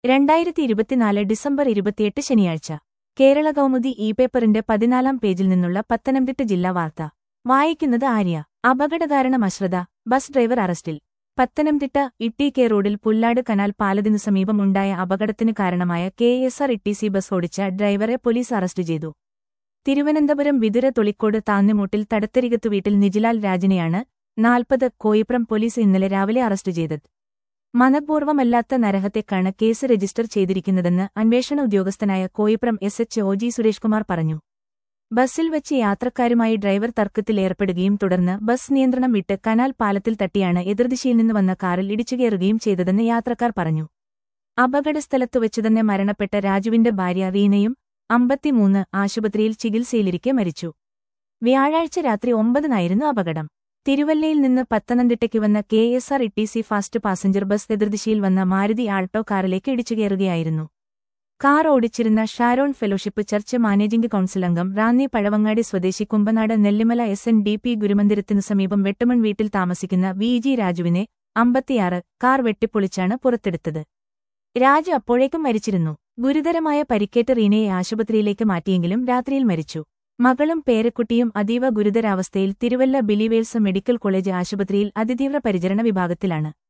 രണ്ടായിരത്തി ഇരുപത്തിനാല് ഡിസംബർ ഇരുപത്തിയെട്ട് ശനിയാഴ്ച കേരള കൗമുദി ഇ പേപ്പറിന്റെ പതിനാലാം പേജിൽ നിന്നുള്ള പത്തനംതിട്ട ജില്ലാ വാർത്ത വായിക്കുന്നത് ആര്യ അപകടകാരണം അശ്രദ്ധ ബസ് ഡ്രൈവർ അറസ്റ്റിൽ പത്തനംതിട്ട ഇട്ടി കെ റോഡിൽ പുല്ലാട് കനാൽ പാലത്തിനു സമീപം ഉണ്ടായ അപകടത്തിന് കാരണമായ K S R TC bus ഓടിച്ച ഡ്രൈവറെ പോലീസ് അറസ്റ്റ് ചെയ്തു തിരുവനന്തപുരം വിതുര തൊളിക്കോട് താന്നിമൂട്ടിൽ തടത്തരികത്തു വീട്ടിൽ നിജിലാൽ രാജിനെയാണ് നാൽപ്പത് കോയിപ്രം പോലീസ് ഇന്നലെ രാവിലെ അറസ്റ്റ് ചെയ്തത് മനഃപൂർവ്വമല്ലാത്ത നരഹത്യക്കാണ് കേസ് രജിസ്റ്റർ ചെയ്തിരിക്കുന്നതെന്ന് അന്വേഷണ ഉദ്യോഗസ്ഥനായ Koipram S H O G Suresh Kumar പറഞ്ഞു ബസ്സിൽ വെച്ച് യാത്രക്കാരുമായി ഡ്രൈവർ തർക്കത്തിലേർപ്പെടുകയും തുടർന്ന് ബസ് നിയന്ത്രണം വിട്ട് കനാൽ പാലത്തിൽ തട്ടിയാണ് എതിർദിശയിൽ നിന്ന് വന്ന കാറിൽ ഇടിച്ചുകയറുകയും ചെയ്തതെന്ന് യാത്രക്കാർ പറഞ്ഞു അപകടസ്ഥലത്തു വെച്ചുതന്നെ മരണപ്പെട്ട രാജുവിന്റെ ഭാര്യ റീനയും അമ്പത്തിമൂന്ന് ആശുപത്രിയിൽ ചികിത്സയിലിരിക്കെ മരിച്ചു വ്യാഴാഴ്ച രാത്രി ഒമ്പതിനായിരുന്നു അപകടം തിരുവല്ലയിൽ നിന്ന് പത്തനംതിട്ടയ്ക്ക് വന്ന K S R TC fast passenger bus എതിർദിശയിൽ വന്ന മാരുതി ആൾട്ടോ കാറിലേക്ക് ഇടിച്ചുകയറുകയായിരുന്നു കാർ ഓടിച്ചിരുന്ന Sharon fellowship church managing council അംഗം റാന്നി പഴവങ്ങാടി സ്വദേശി Kumbanad Nellimala S N D P ഗുരുമന്ദിരത്തിനു സമീപം വെട്ടുമൺ വീട്ടിൽ താമസിക്കുന്ന വി ജി രാജുവിനെ അമ്പത്തിയാറ് കാർ വെട്ടിപ്പൊളിച്ചാണ് പുറത്തെടുത്തത് രാജു അപ്പോഴേക്കും മരിച്ചിരുന്നു ഗുരുതരമായ പരിക്കേറ്റ റീനയെ ആശുപത്രിയിലേക്ക് മാറ്റിയെങ്കിലും രാത്രിയിൽ മരിച്ചു മകളും പേരക്കുട്ടിയും അതീവ ഗുരുതരാവസ്ഥയിൽ തിരുവല്ല ബിലിവേഴ്സ് മെഡിക്കൽ കോളേജ് ആശുപത്രിയിൽ അതിതീവ്ര പരിചരണ വിഭാഗത്തിലാണ്